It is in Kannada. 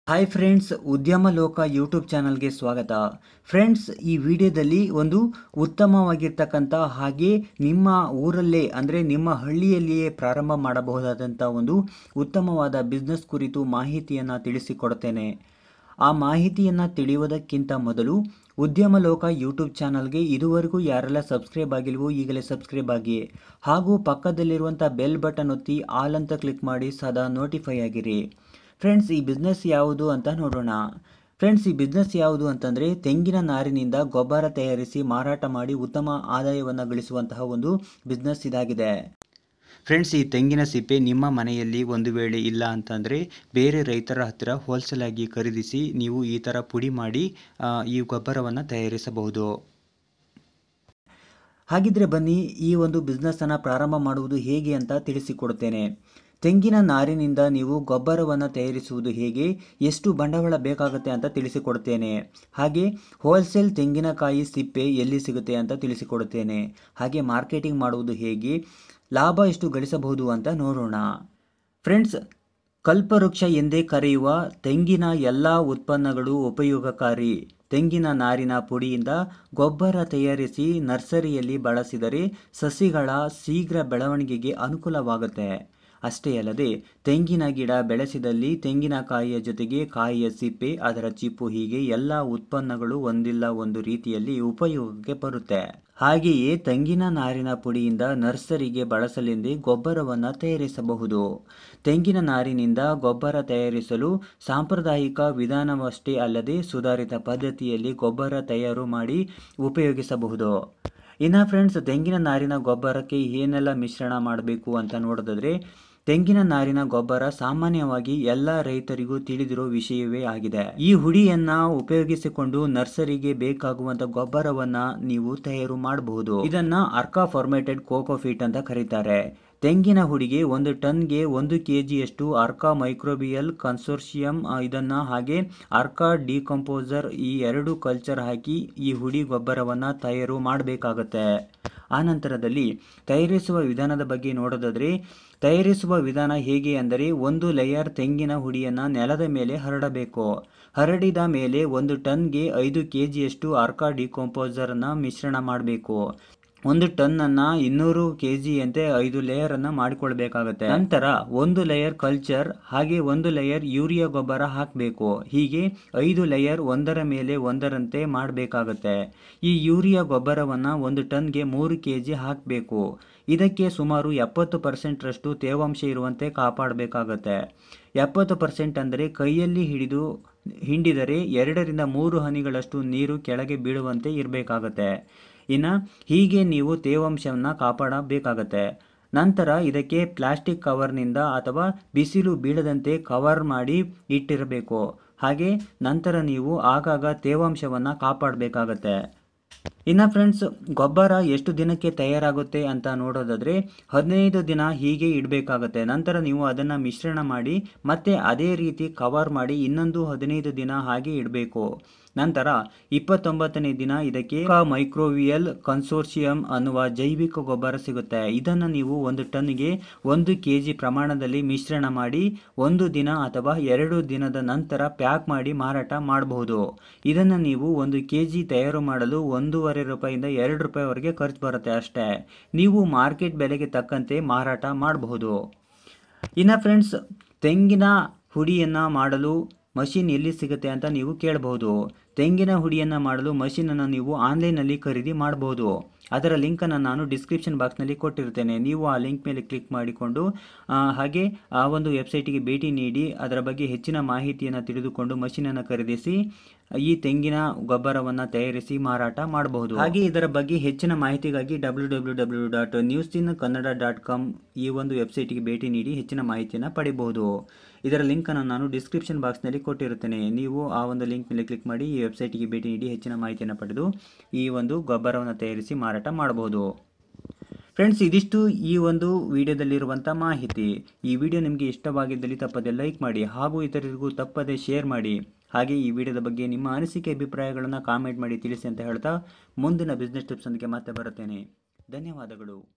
ಹಾಯ್ ಫ್ರೆಂಡ್ಸ್ ಉದ್ಯಮ ಲೋಕ ಯೂಟ್ಯೂಬ್ ಚಾನಲ್ಗೆ ಸ್ವಾಗತ ಫ್ರೆಂಡ್ಸ್ ಈ ವಿಡಿಯೋದಲ್ಲಿ ಒಂದು ಉತ್ತಮವಾಗಿರ್ತಕ್ಕಂಥ ಹಾಗೆ ನಿಮ್ಮ ಊರಲ್ಲೇ ಅಂದರೆ ನಿಮ್ಮ ಹಳ್ಳಿಯಲ್ಲಿಯೇ ಪ್ರಾರಂಭ ಮಾಡಬಹುದಾದಂಥ ಒಂದು ಉತ್ತಮವಾದ ಬಿಸ್ನೆಸ್ ಕುರಿತು ಮಾಹಿತಿಯನ್ನು ತಿಳಿಸಿಕೊಡ್ತೇನೆ ಆ ಮಾಹಿತಿಯನ್ನು ತಿಳಿಯುವುದಕ್ಕಿಂತ ಮೊದಲು ಉದ್ಯಮ ಲೋಕ ಯೂಟ್ಯೂಬ್ ಚಾನಲ್ಗೆ ಇದುವರೆಗೂ ಯಾರೆಲ್ಲ ಸಬ್ಸ್ಕ್ರೈಬ್ ಆಗಿಲ್ವೋ ಈಗಲೇ ಸಬ್ಸ್ಕ್ರೈಬ್ ಆಗಿ ಹಾಗೂ ಪಕ್ಕದಲ್ಲಿರುವಂಥ ಬೆಲ್ ಬಟನ್ ಒತ್ತಿ ಆಲ್ ಅಂತ ಕ್ಲಿಕ್ ಮಾಡಿ ಸದಾ ನೋಟಿಫೈ ಆಗಿರಿ ಫ್ರೆಂಡ್ಸ್ ಈ ಬಿಸ್ನೆಸ್ ಯಾವುದು ಅಂತ ನೋಡೋಣ ಫ್ರೆಂಡ್ಸ್ ಈ ಬಿಸ್ನೆಸ್ ಯಾವುದು ಅಂತಂದರೆ ತೆಂಗಿನ ನಾರಿನಿಂದ ಗೊಬ್ಬರ ತಯಾರಿಸಿ ಮಾರಾಟ ಮಾಡಿ ಉತ್ತಮ ಆದಾಯವನ್ನು ಗಳಿಸುವಂತಹ ಒಂದು ಬಿಸ್ನೆಸ್ ಇದಾಗಿದೆ ಫ್ರೆಂಡ್ಸ್ ಈ ತೆಂಗಿನ ಸಿಪ್ಪೆ ನಿಮ್ಮ ಮನೆಯಲ್ಲಿ ಒಂದು ವೇಳೆ ಇಲ್ಲ ಅಂತಂದರೆ ಬೇರೆ ರೈತರ ಹತ್ತಿರ ಹೋಲ್ಸೇಲ್ ಆಗಿ ಖರೀದಿಸಿ ನೀವು ಈ ಥರ ಪುಡಿ ಮಾಡಿ ಆ, ಈ ಗೊಬ್ಬರವನ್ನು ತಯಾರಿಸಬಹುದು ಹಾಗಿದ್ರೆ ಬನ್ನಿ ಈ ಒಂದು ಬಿಸ್ನೆಸ್ಸನ್ನು ಪ್ರಾರಂಭ ಮಾಡುವುದು ಹೇಗೆ ಅಂತ ತಿಳಿಸಿಕೊಡುತ್ತೇನೆ ತೆಂಗಿನ ನಾರಿನಿಂದ ನೀವು ಗೊಬ್ಬರವನ್ನು ತಯಾರಿಸುವುದು ಹೇಗೆ ಎಷ್ಟು ಬಂಡವಾಳ ಬೇಕಾಗುತ್ತೆ ಅಂತ ತಿಳಿಸಿಕೊಡುತ್ತೇನೆ ಹಾಗೆ ಹೋಲ್ಸೇಲ್ ತೆಂಗಿನಕಾಯಿ ಸಿಪ್ಪೆ ಎಲ್ಲಿ ಸಿಗುತ್ತೆ ಅಂತ ತಿಳಿಸಿಕೊಡುತ್ತೇನೆ ಹಾಗೆ ಮಾರ್ಕೆಟಿಂಗ್ ಮಾಡುವುದು ಹೇಗೆ ಲಾಭ ಎಷ್ಟು ಗಳಿಸಬಹುದು ಅಂತ ನೋಡೋಣ ಫ್ರೆಂಡ್ಸ್ ಕಲ್ಪವೃಕ್ಷ ಎಂದೇ ಕರೆಯುವ ತೆಂಗಿನ ಎಲ್ಲ ಉತ್ಪನ್ನಗಳು ಉಪಯೋಗಕಾರಿ ತೆಂಗಿನ ನಾರಿನ ಪುಡಿಯಿಂದ ಗೊಬ್ಬರ ತಯಾರಿಸಿ ನರ್ಸರಿಯಲ್ಲಿ ಬಳಸಿದರೆ ಸಸಿಗಳ ಶೀಘ್ರ ಬೆಳವಣಿಗೆಗೆ ಅನುಕೂಲವಾಗುತ್ತೆ ಅಷ್ಟೇ ಅಲ್ಲದೆ ತೆಂಗಿನ ಗಿಡ ಬೆಳೆಸಿದಲ್ಲಿ ತೆಂಗಿನಕಾಯಿಯ ಜೊತೆಗೆ ಕಾಯಿಯ ಸಿಪ್ಪೆ ಅದರ ಚಿಪ್ಪು ಹೀಗೆ ಎಲ್ಲ ಉತ್ಪನ್ನಗಳು ಒಂದಿಲ್ಲ ಒಂದು ರೀತಿಯಲ್ಲಿ ಉಪಯೋಗಕ್ಕೆ ಬರುತ್ತೆ ಹಾಗೆಯೇ ತೆಂಗಿನ ನಾರಿನ ಪುಡಿಯಿಂದ ನರ್ಸರಿಗೆ ಬಳಸಲೆಂದೇ ಗೊಬ್ಬರವನ್ನು ತಯಾರಿಸಬಹುದು ತೆಂಗಿನ ನಾರಿನಿಂದ ಗೊಬ್ಬರ ತಯಾರಿಸಲು ಸಾಂಪ್ರದಾಯಿಕ ವಿಧಾನವಷ್ಟೇ ಅಲ್ಲದೆ ಸುಧಾರಿತ ಪದ್ಧತಿಯಲ್ಲಿ ಗೊಬ್ಬರ ತಯಾರು ಮಾಡಿ ಉಪಯೋಗಿಸಬಹುದು ಇನ್ನು ಫ್ರೆಂಡ್ಸ್ ತೆಂಗಿನ ನಾರಿನ ಗೊಬ್ಬರಕ್ಕೆ ಏನೆಲ್ಲ ಮಿಶ್ರಣ ಮಾಡಬೇಕು ಅಂತ ನೋಡೋದಾದ್ರೆ ತೆಂಗಿನ ನಾರಿನ ಗೊಬ್ಬರ ಸಾಮಾನ್ಯವಾಗಿ ಎಲ್ಲ ರೈತರಿಗೂ ತಿಳಿದಿರೋ ವಿಷಯವೇ ಆಗಿದೆ ಈ ಹುಡಿಯನ್ನ ಉಪಯೋಗಿಸಿಕೊಂಡು ನರ್ಸರಿಗೆ ಬೇಕಾಗುವಂತ ಗೊಬ್ಬರವನ್ನ ನೀವು ತಯಾರು ಮಾಡಬಹುದು ಇದನ್ನ ಅರ್ಕಾ ಫಾರ್ಮೇಟೆಡ್ ಕೋಕೋಫೀಟ್ ಅಂತ ಕರೀತಾರೆ ತೆಂಗಿನ ಹುಡಿಗೆ ಒಂದು ಟನ್ಗೆ ಒಂದು ಕೆ ಜಿಯಷ್ಟು ಅರ್ಕಾ ಮೈಕ್ರೋಬಿಯಲ್ ಕನ್ಸೋರ್ಷಿಯಂ ಆ, ಇದನ್ನ ಹಾಗೆ ಅರ್ಕಾ ಡಿಕಂಪೋಸರ್ ಈ ಎರಡು ಕಲ್ಚರ್ ಹಾಕಿ ಈ ಹುಡಿ ಗೊಬ್ಬರವನ್ನು ತಯಾರು ಮಾಡಬೇಕಾಗತ್ತೆ ಆನಂತರದಲ್ಲಿ ತಯಾರಿಸುವ ವಿಧಾನದ ಬಗ್ಗೆ ನೋಡೋದಾದ್ರೆ ತಯಾರಿಸುವ ವಿಧಾನ ಹೇಗೆ ಅಂದರೆ ಒಂದು ಲೇಯರ್ ತೆಂಗಿನ ಹುಡಿಯನ್ನು ನೆಲದ ಮೇಲೆ ಹರಡಬೇಕು ಹರಡಿದ ಮೇಲೆ ಒಂದು ಟನ್ಗೆ ಐದು ಕೆ ಜಿಯಷ್ಟು ಅರ್ಕಾ ಡಿಕಂಪೋಸರ್ನ ಮಿಶ್ರಣ ಮಾಡಬೇಕು ಒಂದು ಟನ್ ಅನ್ನ ಇನ್ನೂರು ಕೆ ಜಿಯಂತೆ ಐದು ಲೇಯರ್ ಅನ್ನ ಮಾಡಿಕೊಳ್ಬೇಕಾಗತ್ತೆ ನಂತರ ಒಂದು ಲೇಯರ್ ಕಲ್ಚರ್ ಹಾಗೆ ಒಂದು ಲೇಯರ್ ಯೂರಿಯಾ ಗೊಬ್ಬರ ಹಾಕಬೇಕು ಹೀಗೆ ಐದು ಲೇಯರ್ ಒಂದರ ಮೇಲೆ ಒಂದರಂತೆ ಮಾಡಬೇಕಾಗತ್ತೆ ಈ ಯೂರಿಯಾ ಗೊಬ್ಬರವನ್ನ ಒಂದು ಟನ್ಗೆ ಮೂರು ಕೆ ಜಿ ಹಾಕಬೇಕು ಇದಕ್ಕೆ ಸುಮಾರು ಎಪ್ಪತ್ತು ಪರ್ಸೆಂಟ್ರಷ್ಟು ತೇವಾಂಶ ಇರುವಂತೆ ಕಾಪಾಡಬೇಕಾಗತ್ತೆ ಎಪ್ಪತ್ತು ಪರ್ಸೆಂಟ್ ಅಂದರೆ ಕೈಯಲ್ಲಿ ಹಿಡಿದು ಹಿಂಡಿದರೆ ಎರಡರಿಂದ ಮೂರು ಹನಿಗಳಷ್ಟು ನೀರು ಕೆಳಗೆ ಬೀಳುವಂತೆ ಇರಬೇಕಾಗತ್ತೆ ಇನ್ನು ಹೀಗೆ ನೀವು ತೇವಾಂಶವನ್ನು ಕಾಪಾಡಬೇಕಾಗತ್ತೆ ನಂತರ ಇದಕ್ಕೆ ಪ್ಲಾಸ್ಟಿಕ್ ಕವರ್ನಿಂದ ಅಥವಾ ಬಿಸಿಲು ಬೀಳದಂತೆ ಕವರ್ ಮಾಡಿ ಇಟ್ಟಿರಬೇಕು ಹಾಗೆ ನಂತರ ನೀವು ಆಗಾಗ ತೇವಾಂಶವನ್ನು ಕಾಪಾಡಬೇಕಾಗತ್ತೆ ಇನ್ನು ಫ್ರೆಂಡ್ಸ್ ಗೊಬ್ಬರ ಎಷ್ಟು ದಿನಕ್ಕೆ ತಯಾರಾಗುತ್ತೆ ಅಂತ ನೋಡೋದಾದ್ರೆ ಹದಿನೈದು ದಿನ ಹೀಗೆ ಇಡಬೇಕಾಗತ್ತೆ ನಂತರ ನೀವು ಅದನ್ನು ಮಿಶ್ರಣ ಮಾಡಿ ಮತ್ತೆ ಅದೇ ರೀತಿ ಕವರ್ ಮಾಡಿ ಇನ್ನೊಂದು ಹದಿನೈದು ದಿನ ಹಾಗೆ ಇಡಬೇಕು ನಂತರ ಇಪ್ಪತ್ತೊಂಬತ್ತನೇ ದಿನ ಇದಕ್ಕೆ ಮೈಕ್ರೋವಿಯಲ್ ಕನ್ಸೋರ್ಷಿಯಂ ಅನ್ನುವ ಜೈವಿಕ ಗೊಬ್ಬರ ಸಿಗುತ್ತೆ ಇದನ್ನು ನೀವು ಒಂದು ಟನ್ಗೆ ಒಂದು ಕೆ ಜಿ ಪ್ರಮಾಣದಲ್ಲಿ ಮಿಶ್ರಣ ಮಾಡಿ ಒಂದು ದಿನ ಅಥವಾ ಎರಡು ದಿನದ ನಂತರ ಪ್ಯಾಕ್ ಮಾಡಿ ಮಾರಾಟ ಮಾಡಬಹುದು ಇದನ್ನು ನೀವು ಒಂದು ಕೆ ಜಿ ತಯಾರು ಮಾಡಲು ಒಂದೂವರೆ ರೂಪಾಯಿಂದ ಎರಡು ರೂಪಾಯಿವರೆಗೆ ಖರ್ಚು ಬರುತ್ತೆ ಅಷ್ಟೇ ನೀವು ಮಾರ್ಕೆಟ್ ಬೆಲೆಗೆ ತಕ್ಕಂತೆ ಮಾರಾಟ ಮಾಡಬಹುದು ಇನ್ನು ಫ್ರೆಂಡ್ಸ್ ತೆಂಗಿನ ಹುಡಿಯನ್ನು ಮಾಡಲು ಮಷಿನ್ ಎಲ್ಲಿ ಸಿಗುತ್ತೆ ಅಂತ ನೀವು ಕೇಳಬಹುದು ತೆಂಗಿನ ಹುಡಿಯನ್ನು ಮಾಡಲು ಮಷಿನನ್ನು ನೀವು ಆನ್ಲೈನಲ್ಲಿ ಖರೀದಿ ಮಾಡಬಹುದು ಅದರ ಲಿಂಕನ್ನು ನಾನು ಡಿಸ್ಕ್ರಿಪ್ಷನ್ ಬಾಕ್ಸ್ನಲ್ಲಿ ಕೊಟ್ಟಿರ್ತೇನೆ ನೀವು ಆ ಲಿಂಕ್ ಮೇಲೆ ಕ್ಲಿಕ್ ಮಾಡಿಕೊಂಡು ಆ, ಹಾಗೆ ಆ ಒಂದು ವೆಬ್ಸೈಟಿಗೆ ಭೇಟಿ ನೀಡಿ ಅದರ ಬಗ್ಗೆ ಹೆಚ್ಚಿನ ಮಾಹಿತಿಯನ್ನು ತಿಳಿದುಕೊಂಡು ಮಷಿನನ್ನು ಖರೀದಿಸಿ ಈ ತೆಂಗಿನ ಗೊಬ್ಬರವನ್ನು ತಯಾರಿಸಿ ಮಾರಾಟ ಮಾಡಬಹುದು ಹಾಗೆ ಇದರ ಬಗ್ಗೆ ಹೆಚ್ಚಿನ ಮಾಹಿತಿಗಾಗಿ W W W dot news in Kannada dot com ಈ ಒಂದು ವೆಬ್ಸೈಟಿಗೆ ಭೇಟಿ ನೀಡಿ ಹೆಚ್ಚಿನ ಮಾಹಿತಿಯನ್ನು ಪಡಿಬಹುದು ಇದರ ಲಿಂಕನ್ನು ನಾನು ಡಿಸ್ಕ್ರಿಪ್ಷನ್ ಬಾಕ್ಸ್ನಲ್ಲಿ ಕೊಟ್ಟಿರುತ್ತೇನೆ ನೀವು ಆ ಒಂದು ಲಿಂಕ್ ಮೇಲೆ ಕ್ಲಿಕ್ ಮಾಡಿ ಈ ವೆಬ್ಸೈಟಿಗೆ ಭೇಟಿ ನೀಡಿ ಹೆಚ್ಚಿನ ಮಾಹಿತಿಯನ್ನು ಪಡೆದು ಈ ಒಂದು ಗೊಬ್ಬರವನ್ನು ತಯಾರಿಸಿ ಮಾರಾಟ ಮಾಡಬಹುದು ಫ್ರೆಂಡ್ಸ್ ಇದಿಷ್ಟು ಈ ಒಂದು ವಿಡಿಯೋದಲ್ಲಿರುವಂಥ ಮಾಹಿತಿ ಈ ವಿಡಿಯೋ ನಿಮಗೆ ಇಷ್ಟವಾಗಿದ್ದಲ್ಲಿ ತಪ್ಪದೆ ಲೈಕ್ ಮಾಡಿ ಹಾಗೂ ಇತರರಿಗೂ ತಪ್ಪದೆ ಶೇರ್ ಮಾಡಿ ಹಾಗೆ ಈ ವಿಡಿಯೋದ ಬಗ್ಗೆ ನಿಮ್ಮ ಅನಿಸಿಕೆ ಅಭಿಪ್ರಾಯಗಳನ್ನು ಕಾಮೆಂಟ್ ಮಾಡಿ ತಿಳಿಸಿ ಅಂತ ಹೇಳ್ತಾ ಮುಂದಿನ ಬಿಸ್ನೆಸ್ ಟಿಪ್ಸ್ ಒಂದಿಗೆ ಮತ್ತೆ ಬರುತ್ತೇನೆ ಧನ್ಯವಾದಗಳು